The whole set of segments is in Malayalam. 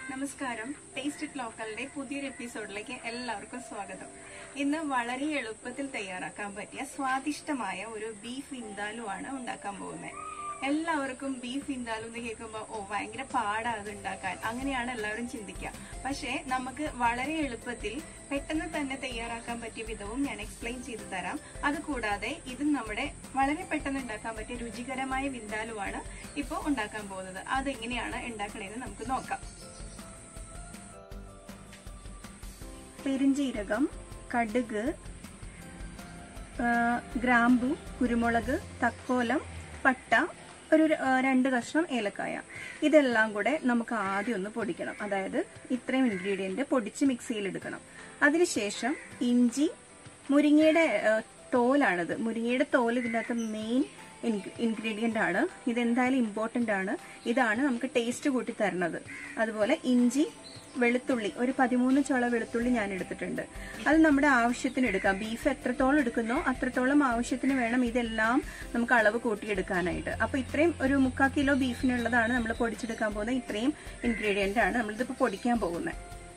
നമസ്കാരം ടേസ്റ്റ് ഇറ്റ് ലോക്കലിന്റെ പുതിയൊരു എപ്പിസോഡിലേക്ക് എല്ലാവർക്കും സ്വാഗതം ഇന്ന് വളരെ എളുപ്പത്തിൽ തയ്യാറാക്കാൻ പറ്റിയ സ്വാദിഷ്ടമായ ഒരു ബീഫ് ഇൻദാലു ആണ് ഉണ്ടാക്കാൻ പോകുന്നത് എല്ലാവർക്കും ബീഫ് ഇൻദാലു എന്ന് കേൾക്കുമ്പോൾ ഓ ഭയങ്കര പാടാ അത് ഉണ്ടാക്കാൻ അങ്ങനെയാണ് എല്ലാവരും ചിന്തിക്കുക പക്ഷേ നമുക്ക് വളരെ എളുപ്പത്തിൽ പെട്ടെന്ന് തന്നെ തയ്യാറാക്കാൻ പറ്റിയ വിധവും ഞാൻ എക്സ്പ്ലെയിൻ ചെയ്തു തരാം അതുകൂടാതെ ഇത് നമ്മുടെ വളരെ പെട്ടെന്ന് ഉണ്ടാക്കാൻ പറ്റിയ രുചികരമായ വിന്താലുവാണ് ഇപ്പോൾ ഉണ്ടാക്കാൻ പോകുന്നത് അതെങ്ങനെയാണ് ഉണ്ടാക്കണേന്ന് നമുക്ക് നോക്കാം പെരിഞ്ചീരകം കടുക് ആ, ഗ്രാമ്പു കുരുമുളക് തക്കോലം പട്ട ഒരു ര- ആ, രണ്ട് കഷ്ണം ഏലക്കായ ഇതെല്ലാം കൂടെ നമുക്ക് ആദ്യം ഒന്ന് പൊടിക്കണം അതായത് ഇത്രയും ഇൻഗ്രീഡിയന്റ് പൊടിച്ച് മിക്സിയിലെടുക്കണം അതിനുശേഷം ഇഞ്ചി മുരിങ്ങയുടെ ആ, തോലാണിത് മുരിങ്ങയുടെ തോൽ ഇതിൻ്റെ അകത്ത് മെയിൻ ഇൻഗ്രീഡിയന്റ് ആണ് ഇതെന്തായാലും ഇമ്പോർട്ടന്റ് ആണ് ഇതാണ് നമുക്ക് ടേസ്റ്റ് കൂട്ടി തരുന്നത് അതുപോലെ ഇഞ്ചി വെളുത്തുള്ളി ഒരു പതിമൂന്ന് ചോള വെളുത്തുള്ളി ഞാൻ എടുത്തിട്ടുണ്ട് അത് നമ്മുടെ ആവശ്യത്തിന് എടുക്കാം ബീഫ് എത്രത്തോളം എടുക്കുന്നോ അത്രത്തോളം ആവശ്യത്തിന് വേണം ഇതെല്ലാം നമുക്ക് അളവ് കൂട്ടിയെടുക്കാനായിട്ട് അപ്പൊ ഇത്രയും ഒരു മുക്കാൽ കിലോ ബീഫിനുള്ളതാണ് നമ്മൾ പൊടിച്ചെടുക്കാൻ പോകുന്നത് ഇത്രയും ഇൻഗ്രീഡിയന്റ് ആണ് നമ്മളിതിപ്പോ പൊടിക്കാൻ പോകുന്നത്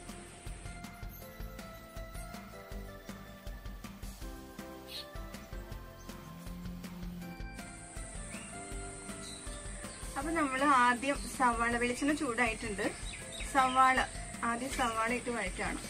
അപ്പൊ നമ്മൾ ആദ്യം സവാള വെളിച്ചെണ്ണ ചൂടായിട്ടുണ്ട് സവാള ആദ്യം സവാള ഇട്ട് വഴറ്റാണ്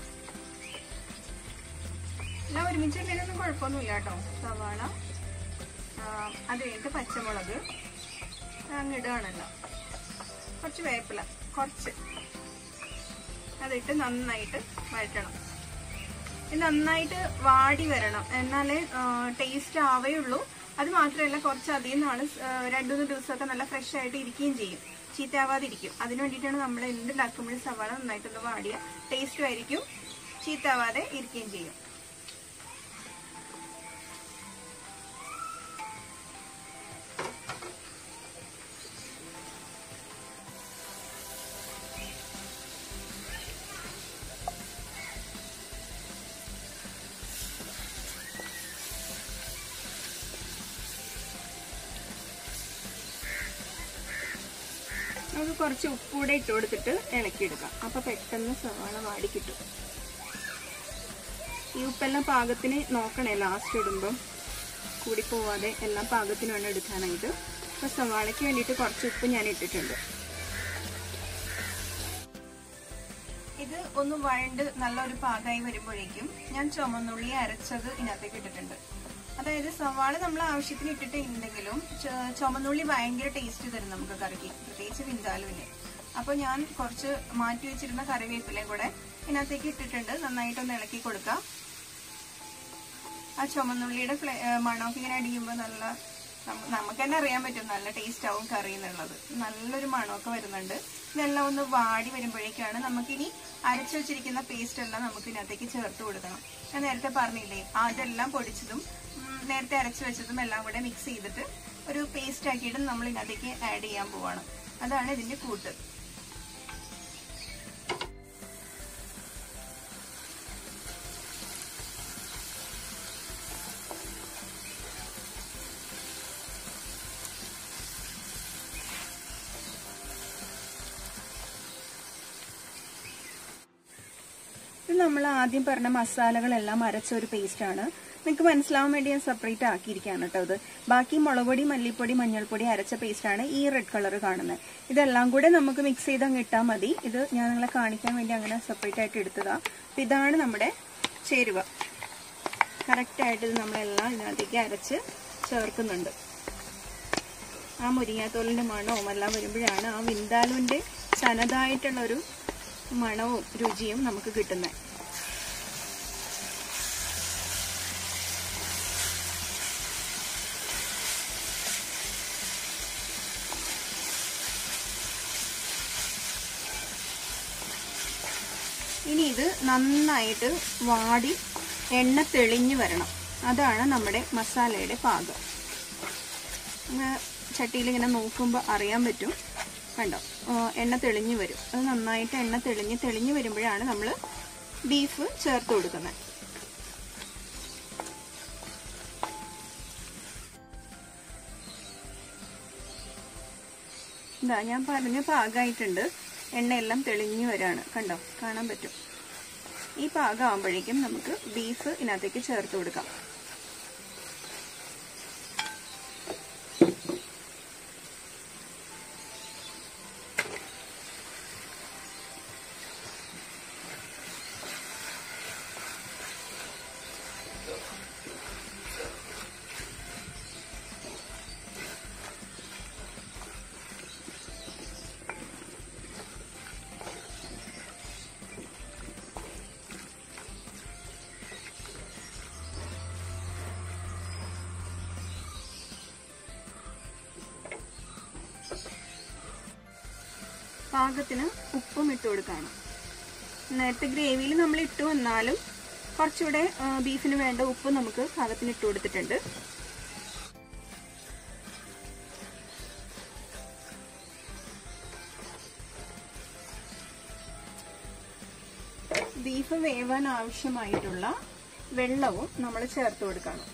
എല്ലാം ഒരുമിച്ച് ഇട്ടതിനൊന്നും കുഴപ്പമൊന്നുമില്ല കേട്ടോ സവാള ആ, അത് കഴിഞ്ഞിട്ട് പച്ചമുളക് അങ്ങ് ഇടുകയാണല്ലോ കുറച്ച് വേപ്പില കുറച്ച് അതിട്ട് നന്നായിട്ട് വഴറ്റണം ഇത് നന്നായിട്ട് വാടി വരണം എന്നാലേ ടേസ്റ്റ് ആവേയുള്ളൂ അത് മാത്രമല്ല കുറച്ച് അധികം നാള് രണ്ടു മൂന്ന് ദിവസമൊക്കെ നല്ല ഫ്രഷ് ആയിട്ട് ഇരിക്കുകയും ചെയ്യും ചീത്തയാവാതിരിക്കും അതിന് വേണ്ടിയിട്ടാണ് നമ്മൾ എന്തുണ്ടാക്കുമ്പോഴും സവാള നന്നായിട്ടൊന്ന് വാടിയ ടേസ്റ്റും ആയിരിക്കും ചീത്തയാവാതെ ഇരിക്കുകയും ചെയ്യും നമുക്ക് കുറച്ച് ഉപ്പൂടെ ഇട്ട് കൊടുത്തിട്ട് ഇളക്കിയെടുക്കാം അപ്പൊ പെട്ടെന്ന് സവാള വാടി കിട്ടും ഈ ഉപ്പെല്ലാം പാകത്തിന് നോക്കണേ ലാസ്റ്റ് ഇടുമ്പം കൂടി പോവാതെ എല്ലാം പാകത്തിന് വേണം എടുക്കാനായിട്ട് അപ്പൊ സവാളയ്ക്ക് വേണ്ടിയിട്ട് കുറച്ച് ഉപ്പ് ഞാൻ ഇട്ടിട്ടുണ്ട് ഇത് ഒന്ന് വഴണ്ട് നല്ലൊരു പാകമായി വരുമ്പോഴേക്കും ഞാൻ ചുമന്നുള്ളി അരച്ചത് ഇതിനകത്തേക്ക് ഇട്ടിട്ടുണ്ട് അതായത് സവാള നമ്മൾ ആവശ്യത്തിന് ഇട്ടിട്ട് ഉണ്ടെങ്കിലും ച- ചുമന്നുള്ളി ഭയങ്കര ടേസ്റ്റ് തരും നമുക്ക് കറിക്ക് പ്രത്യേകിച്ച് വിന്താലുവിന് അപ്പൊ ഞാൻ കുറച്ച് മാറ്റി വെച്ചിരുന്ന കറിവേപ്പിലയും കൂടെ ഇതിനകത്തേക്ക് ഇട്ടിട്ടുണ്ട് നന്നായിട്ടൊന്ന് ഇളക്കി കൊടുക്കാം ആ ചുമന്നുള്ളിയുടെ ഫ്ലേ ഏ, മണമൊക്കെ ഇങ്ങനെ അടിക്കുമ്പോൾ നല്ല നമ്മ- നമുക്ക് തന്നെ അറിയാൻ പറ്റും നല്ല ടേസ്റ്റ് ആവും കറി എന്നുള്ളത് നല്ലൊരു മണമൊക്കെ വരുന്നുണ്ട് ഇതെല്ലാം ഒന്ന് വാടി വരുമ്പോഴേക്കാണ് നമുക്കിനി അരച്ചു വെച്ചിരിക്കുന്ന പേസ്റ്റ് എല്ലാം നമുക്ക് ഇതിനകത്തേക്ക് ചേർത്ത് കൊടുക്കണം ഞാൻ നേരത്തെ പറഞ്ഞില്ലേ അതെല്ലാം പൊടിച്ചതും ഉം, നേരത്തെ അരച്ചു വെച്ചതും എല്ലാം കൂടെ മിക്സ് ചെയ്തിട്ട് ഒരു പേസ്റ്റ് ആക്കിയിട്ട് നമ്മൾ ഇതിനകത്തേക്ക് ആഡ് ചെയ്യാൻ പോവാണ് അതാണ് ഇതിന്റെ കൂട്ട് ഇത് നമ്മൾ ആദ്യം പറഞ്ഞ മസാലകളെല്ലാം അരച്ച ഒരു പേസ്റ്റ് ആണ് നിങ്ങൾക്ക് മനസ്സിലാവാൻ വേണ്ടി ഞാൻ സെപ്പറേറ്റ് ആക്കിയിരിക്കുകയാണ് കേട്ടോ ഇത് ബാക്കി മുളകുപൊടി മല്ലിപ്പൊടി മഞ്ഞൾപ്പൊടി അരച്ച പേസ്റ്റ് ആണ് ഈ റെഡ് കളർ കാണുന്നത് ഇതെല്ലാം കൂടെ നമുക്ക് മിക്സ് ചെയ്ത് അങ്ങ് ഇട്ടാൽ മതി ഇത് ഞാൻ നിങ്ങളെ കാണിക്കാൻ വേണ്ടി അങ്ങനെ സെപ്പറേറ്റ് ആയിട്ട് എടുത്തതാ അപ്പൊ ഇതാണ് നമ്മുടെ ചേരുവ കറക്റ്റായിട്ട് ഇത് നമ്മളെല്ലാം ഇതിനകത്തേക്ക് അരച്ച് ചേർക്കുന്നുണ്ട് ആ മുരിങ്ങാത്തോലിന്റെ മണവും എല്ലാം വരുമ്പോഴാണ് ആ വിന്താലുവിന്റെ തനതായിട്ടുള്ള ഒരു മണവും രുചിയും നമുക്ക് കിട്ടുന്നത് ഇനി ഇത് നന്നായിട്ട് വാടി എണ്ണ തെളിഞ്ഞു വരണം അതാണ് നമ്മുടെ മസാലയുടെ പാകം ചട്ടിയിൽ ഇങ്ങനെ നോക്കുമ്പോൾ അറിയാൻ പറ്റും കണ്ടോ ആ, എണ്ണ തെളിഞ്ഞു വരും അത് നന്നായിട്ട് എണ്ണ തെളിഞ്ഞ് തെളിഞ്ഞു വരുമ്പോഴാണ് നമ്മൾ ബീഫ് ചേർത്ത് കൊടുക്കുന്നത് ഇതാ ഞാൻ പറഞ്ഞ പാകമായിട്ടുണ്ട് എണ്ണയെല്ലാം തെളിഞ്ഞു വരാണ് കണ്ടോ കാണാൻ പറ്റും ഈ പാകമാകുമ്പോഴേക്കും നമുക്ക് ബീഫ് ഇതിനകത്തേക്ക് ചേർത്ത് കൊടുക്കാം പാകത്തിന് ഉപ്പും ഇട്ട് കൊടുക്കണം നേരത്തെ ഗ്രേവിയിൽ നമ്മൾ ഇട്ട് വന്നാലും കുറച്ചുകൂടെ ആ, ബീഫിന് വേണ്ട ഉപ്പ് നമുക്ക് പാകത്തിന് ഇട്ട് കൊടുത്തിട്ടുണ്ട് ബീഫ് വേവാൻ ആവശ്യമായിട്ടുള്ള വെള്ളവും നമ്മൾ ചേർത്ത് കൊടുക്കണം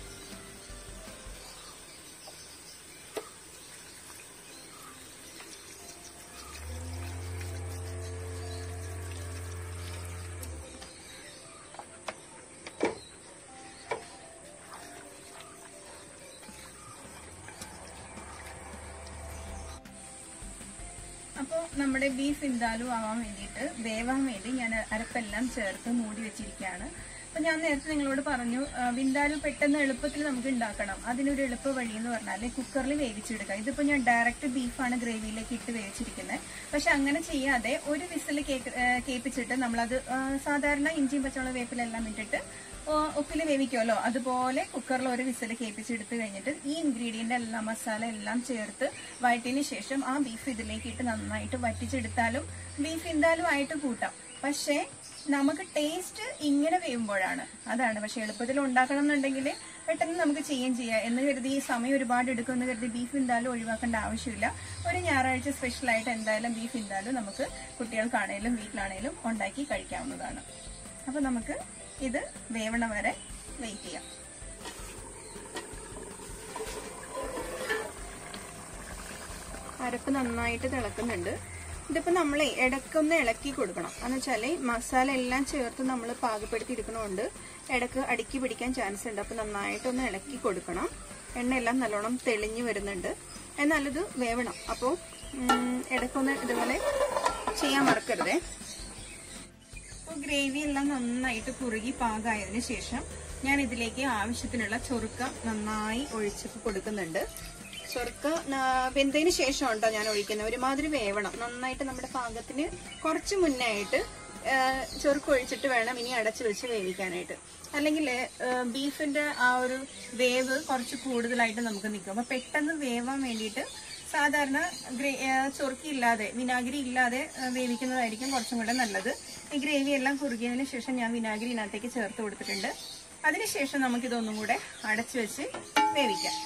അപ്പോൾ നമ്മുടെ ബീഫ് എന്തായാലും ആവാൻ വേണ്ടിയിട്ട് വേവാൻ വേണ്ടി ഞാൻ അരപ്പെല്ലാം ചേർത്ത് മൂടി വെച്ചിരിക്കുകയാണ് അപ്പൊ ഞാൻ നേരത്തെ നിങ്ങളോട് പറഞ്ഞു ആ, വിന്താലു പെട്ടെന്ന് എളുപ്പത്തിൽ നമുക്ക് ഉണ്ടാക്കണം അതിനൊരു എളുപ്പ വഴി എന്ന് പറഞ്ഞാൽ കുക്കറിൽ വേവിച്ചെടുക്കുക ഇതിപ്പോ ഞാൻ ഡയറക്റ്റ് ബീഫാണ് ഗ്രേവിയിലേക്ക് ഇട്ട് വേവിച്ചിരിക്കുന്നത് പക്ഷെ അങ്ങനെ ചെയ്യാതെ ഒരു വിസിൽ കേൾപ്പിച്ചിട്ട് നമ്മളത് ആ, സാധാരണ ഇഞ്ചിയും പച്ചമുളക് വേപ്പിലെല്ലാം ഇട്ടിട്ട് ഉപ്പിൽ വേവിക്കുമല്ലോ അതുപോലെ കുക്കറിൽ ഒരു വിസിൽ കേൾപ്പിച്ചെടുത്ത് കഴിഞ്ഞിട്ട് ഈ ഇൻഗ്രീഡിയന്റ് എല്ലാം മസാല എല്ലാം ചേർത്ത് വഴറ്റിന് ശേഷം ആ ബീഫ് ഇതിലേക്ക് ഇട്ട് നന്നായിട്ട് വറ്റിച്ചെടുത്താലും ബീഫ് എന്തായാലും ആയിട്ട് കൂട്ടാം പക്ഷേ നമുക്ക് ടേസ്റ്റ് ഇങ്ങനെ വേവുമ്പോഴാണ് അതാണ് പക്ഷെ എളുപ്പത്തിൽ ഉണ്ടാക്കണം എന്നുണ്ടെങ്കിൽ പെട്ടെന്ന് നമുക്ക് ചെയ്യുകയും ചെയ്യാം എന്ന് കരുതി ഈ സമയം ഒരുപാട് എടുക്കുമെന്ന് കരുതി ബീഫ് എന്തായാലും ഒഴിവാക്കേണ്ട ആവശ്യമില്ല ഒരു ഞായറാഴ്ച സ്പെഷ്യലായിട്ട് എന്തായാലും ബീഫ് എന്തായാലും നമുക്ക് കുട്ടികൾക്കാണേലും വീട്ടിലാണേലും ഉണ്ടാക്കി കഴിക്കാവുന്നതാണ് അപ്പൊ നമുക്ക് ഇത് വേവണ വരെ വെയിറ്റ് ചെയ്യാം അരപ്പ് നന്നായിട്ട് തിളക്കുന്നുണ്ട് ഇതിപ്പോ നമ്മളെ ഇടയ്ക്കൊന്ന് ഇളക്കി കൊടുക്കണം എന്ന് വെച്ചാല് മസാല എല്ലാം ചേർത്ത് നമ്മൾ പാകപ്പെടുത്തി ഇരിക്കണോണ്ട് ഇടക്ക് അടുക്കി പിടിക്കാൻ ചാൻസ് ഉണ്ട് അപ്പൊ നന്നായിട്ടൊന്ന് ഇളക്കി കൊടുക്കണം എണ്ണയെല്ലാം നല്ലോണം തെളിഞ്ഞു വരുന്നുണ്ട് എന്നാലിത് വേവണം അപ്പോൾ ഇടയ്ക്കൊന്ന് ഇതുപോലെ ചെയ്യാൻ മറക്കരുതേ അപ്പോൾ ഗ്രേവി എല്ലാം നന്നായിട്ട് കുറുകി പാകമായതിനു ശേഷം ഞാൻ ഇതിലേക്ക് ആവശ്യത്തിനുള്ള ചൊറുക്ക നന്നായി ഒഴിച്ച് കൊടുക്കുന്നുണ്ട് ചൊറുക്ക ന- വെന്തതിന് ശേഷം ഉണ്ടോ ഞാൻ ഒഴിക്കുന്നത് ഒരുമാതിരി വേവണം നന്നായിട്ട് നമ്മുടെ പാകത്തിന് കുറച്ച് മുന്നേ ആയിട്ട് ആ, ചൊറുക്ക് ഒഴിച്ചിട്ട് വേണം ഇനി അടച്ചു വെച്ച് വേവിക്കാനായിട്ട് അല്ലെങ്കിൽ ബീഫിന്റെ ആ ഒരു വേവ് കുറച്ച് കൂടുതലായിട്ട് നമുക്ക് നിൽക്കും അപ്പൊ പെട്ടെന്ന് വേവാൻ വേണ്ടിയിട്ട് സാധാരണ ഗ്രേ- ആ, ചൊറുക്കി ഇല്ലാതെ വിനാഗിരി ഇല്ലാതെ ആ, വേവിക്കുന്നതായിരിക്കും കുറച്ചും കൂടെ നല്ലത് ഈ ഗ്രേവി എല്ലാം കുറുകിയതിന് ശേഷം ഞാൻ വിനാഗിരി ഇതിനകത്തേക്ക് ചേർത്ത് കൊടുത്തിട്ടുണ്ട് അതിനുശേഷം നമുക്കിതൊന്നും കൂടെ അടച്ചു വെച്ച് വേവിക്കാം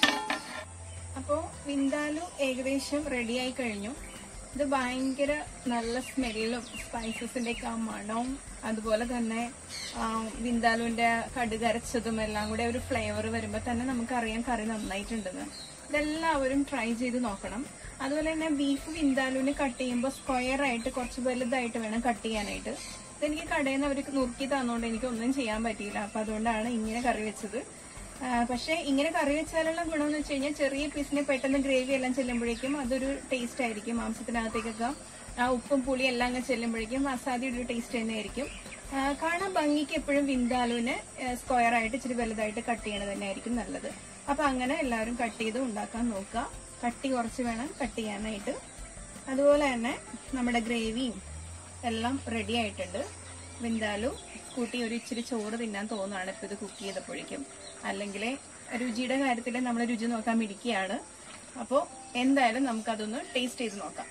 അപ്പോൾ വിന്താലു ഏകദേശം റെഡിയായി കഴിഞ്ഞു ഇത് ഭയങ്കര നല്ല സ്മെല്ലും സ്പൈസസിന്റെ ഒക്കെ ആ മണവും അതുപോലെ തന്നെ ആ, വിന്താലുവിന്റെ കടുക് അരച്ചതും എല്ലാം കൂടെ ഒരു ഫ്ലേവർ വരുമ്പോൾ തന്നെ നമുക്കറിയാം കറി നന്നായിട്ടുണ്ടെന്ന് ഇതെല്ലാവരും ട്രൈ ചെയ്ത് നോക്കണം അതുപോലെ തന്നെ ബീഫ് വിന്താലുവിന് കട്ട് ചെയ്യുമ്പോൾ സ്ക്വയർ ആയിട്ട് കുറച്ച് വലുതായിട്ട് വേണം കട്ട് ചെയ്യാനായിട്ട് ഇതെനിക്ക് കടയിൽ നിന്ന് അവർക്ക് നുറുക്കി തന്നുകൊണ്ട് എനിക്ക് ഒന്നും ചെയ്യാൻ പറ്റിയില്ല അപ്പൊ അതുകൊണ്ടാണ് ഇങ്ങനെ കറി വെച്ചത് ആ, പക്ഷേ ഇങ്ങനെ കറി വെച്ചാലുള്ള ഗുണം എന്ന് വെച്ച് കഴിഞ്ഞാൽ ചെറിയ പീസിന് പെട്ടെന്ന് ഗ്രേവി എല്ലാം ചെല്ലുമ്പോഴേക്കും അതൊരു ടേസ്റ്റ് ആയിരിക്കും മാംസത്തിനകത്തേക്കൊക്കെ ആ ഉപ്പും പുളിയും എല്ലാം അങ്ങ് ചെല്ലുമ്പോഴേക്കും മസാലയുടെ ഒരു ടേസ്റ്റ് തന്നെയായിരിക്കും ആ, കാണാൻ ഭംഗിക്ക് എപ്പോഴും വിന്താലുവിന് സ്ക്വയർ ആയിട്ട് ഇച്ചിരി വലുതായിട്ട് കട്ട് ചെയ്യണത് തന്നെയായിരിക്കും നല്ലത് അപ്പൊ അങ്ങനെ എല്ലാവരും കട്ട് ചെയ്ത് ഉണ്ടാക്കാൻ നോക്കുക കട്ടി കുറച്ച് വേണം കട്ട് ചെയ്യാനായിട്ട് അതുപോലെ തന്നെ നമ്മുടെ ഗ്രേവിയും എല്ലാം റെഡി ആയിട്ടുണ്ട് വെന്താലും കൂട്ടി ഒരു ഇച്ചിരി ചോറ് തിന്നാൻ തോന്നുകയാണ് ഇപ്പൊ ഇത് കുക്ക് ചെയ്തപ്പോഴേക്കും അല്ലെങ്കിൽ രുചിയുടെ കാര്യത്തിൽ നമ്മൾ രുചി നോക്കാൻ മിടിക്കുകയാണ് അപ്പോൾ എന്തായാലും നമുക്കതൊന്ന് ടേസ്റ്റ് ചെയ്ത് നോക്കാം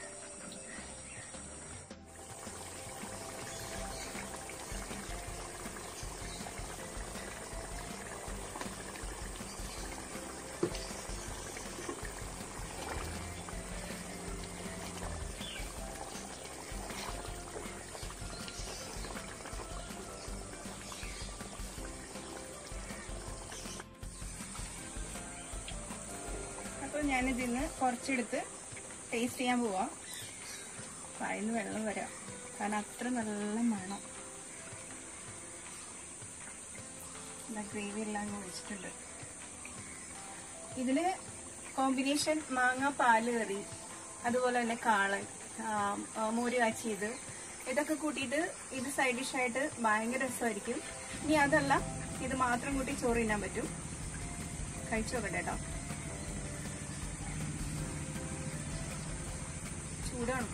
അപ്പോൾ ഞാനിതിന്ന് കുറച്ചെടുത്ത് ടേസ്റ്റ് ചെയ്യാൻ പോവാം വായിന്ന് വെള്ളം വരാം കാരണം അത്ര നല്ല മണം ഗ്രേവി എല്ലാം അങ്ങ് ഒഴിച്ചിട്ടുണ്ട് ഇതില് കോമ്പിനേഷൻ മാങ്ങ പാല് കറി അതുപോലെ തന്നെ കാളൻ ആ, ആ, മോര് കാച്ചിയത് ഇതൊക്കെ കൂട്ടിയിട്ട് ഇത് സൈഡ് ഡിഷ് ആയിട്ട് ഭയങ്കര രസമായിരിക്കും ഇനി അതല്ല ഇത് മാത്രം കൂട്ടി ചോറ് തിന്നാൻ പറ്റും കഴിച്ചു നോക്കട്ടെ കേട്ടോ ചൂടാണ്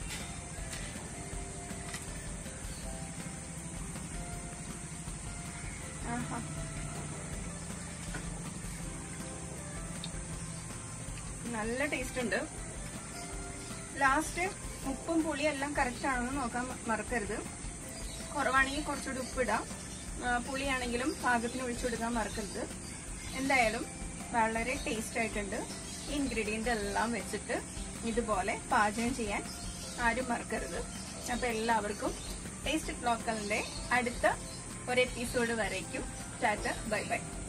ആഹാ നല്ല ടേസ്റ്റ് ഉണ്ട് ലാസ്റ്റ് ഉപ്പും പുളിയും എല്ലാം കറക്റ്റ് ആണെന്ന് നോക്കാൻ മ- മറക്കരുത് കുറവാണെങ്കിൽ കുറച്ചുകൂടി ഉപ്പിടാം ആ, പുളിയാണെങ്കിലും പാകത്തിന് ഒഴിച്ചു കൊടുക്കാൻ മറക്കരുത് എന്തായാലും വളരെ ടേസ്റ്റ് ആയിട്ടുണ്ട് ഇൻഗ്രീഡിയൻ്റ് എല്ലാം വെച്ചിട്ട് ഇതുപോലെ പാചകം ചെയ്യാൻ ആരും മറക്കരുത് അപ്പൊ എല്ലാവർക്കും ടേസ്റ്റ് ലോക്കലിന്റെ അടുത്ത ഒരു എപ്പിസോഡ് വരയ്ക്കും ടാറ്റ ബൈ ബൈ